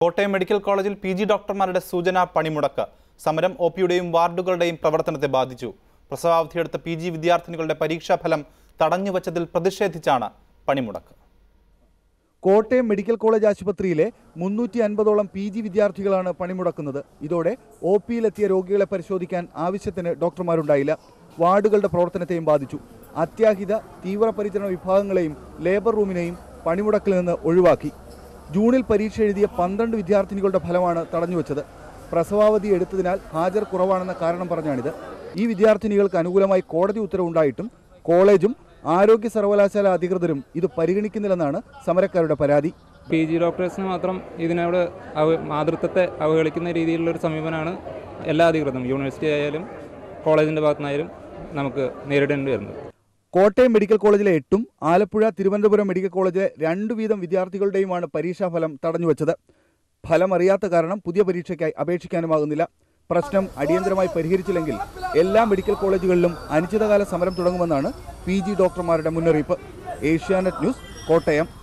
Kottayam medical കോളേജിൽ P G ഡോക്ടർമാരുടെ സൂചന പണിമുടക്ക് സമരം ഒ പിയുടെയും വാർഡുകളുടെയും പ്രവർത്തനത്തെ ബാധിച്ചു പ്രസവാവധിയെടുത്ത പി ജി വിദ്യാർത്ഥിനികളുടെ പരീക്ഷാഫലം തടഞ്ഞുവച്ചതിൽ പ്രതിഷേധിച്ചാണ് പണിമുടക്ക് കോട്ടയം മെഡിക്കൽ കോളേജ് ആശുപത്രിയിലെ മുന്നൂറ്റി അൻപതോളം പി ജി വിദ്യാർത്ഥികളാണ് പണിമുടക്കുന്നത് ഇതോടെ ഒ പിയിലെത്തിയ രോഗികളെ പരിശോധിക്കാൻ ആവശ്യത്തിന് ഡോക്ടർമാരുണ്ടായില്ല വാർഡുകളുടെ പ്രവർത്തനത്തെയും ബാധിച്ചു അത്യാഹിത തീവ്രപരിചരണ വിഭാഗങ്ങളെയും ലേബർ റൂമിനെയും പണിമുടക്കിൽ നിന്ന് ഒഴിവാക്കി ജൂണിൽ പരീക്ഷ എഴുതിയ പന്ത്രണ്ട് വിദ്യാർത്ഥിനികളുടെ ഫലമാണ് തടഞ്ഞുവച്ചത് പ്രസവാവധി എടുത്തതിനാൽ ഹാജർ കുറവാണെന്ന കാരണം പറഞ്ഞാണിത് ഈ വിദ്യാർത്ഥിനികൾക്ക് അനുകൂലമായി കോടതി ഉത്തരവുണ്ടായിട്ടും കോളേജും ആരോഗ്യ സർവകലാശാല അധികൃതരും ഇത് പരിഗണിക്കുന്നില്ലെന്നാണ് സമരക്കാരുടെ പരാതി പി ജി ഡോക്ടേഴ്സിന് മാത്രം ഇതിനോട് അവ മാതൃത്വത്തെ അവഹേളിക്കുന്ന രീതിയിലുള്ള ഒരു സമീപനമാണ് എല്ലാ അധികൃതരും യൂണിവേഴ്സിറ്റി ആയാലും കോളേജിൻ്റെ ഭാഗത്തുനിന്നായാലും നമുക്ക് നേരിടേണ്ടി വരുന്നത് കോട്ടയം മെഡിക്കൽ കോളേജിലെ എട്ടും ആലപ്പുഴ തിരുവനന്തപുരം മെഡിക്കൽ കോളേജിലെ രണ്ടു വീതം വിദ്യാർത്ഥികളുടെയുമാണ് പരീക്ഷാഫലം തടഞ്ഞുവച്ചത് ഫലം അറിയാത്ത കാരണം പുതിയ പരീക്ഷയ്ക്കായി അപേക്ഷിക്കാനുമാകുന്നില്ല പ്രശ്നം അടിയന്തരമായി പരിഹരിച്ചില്ലെങ്കിൽ എല്ലാ മെഡിക്കൽ കോളേജുകളിലും അനിശ്ചിതകാല സമരം തുടങ്ങുമെന്നാണ് പി ജി ഡോക്ടർമാരുടെ മുന്നറിയിപ്പ് ഏഷ്യാനെറ്റ് ന്യൂസ് കോട്ടയം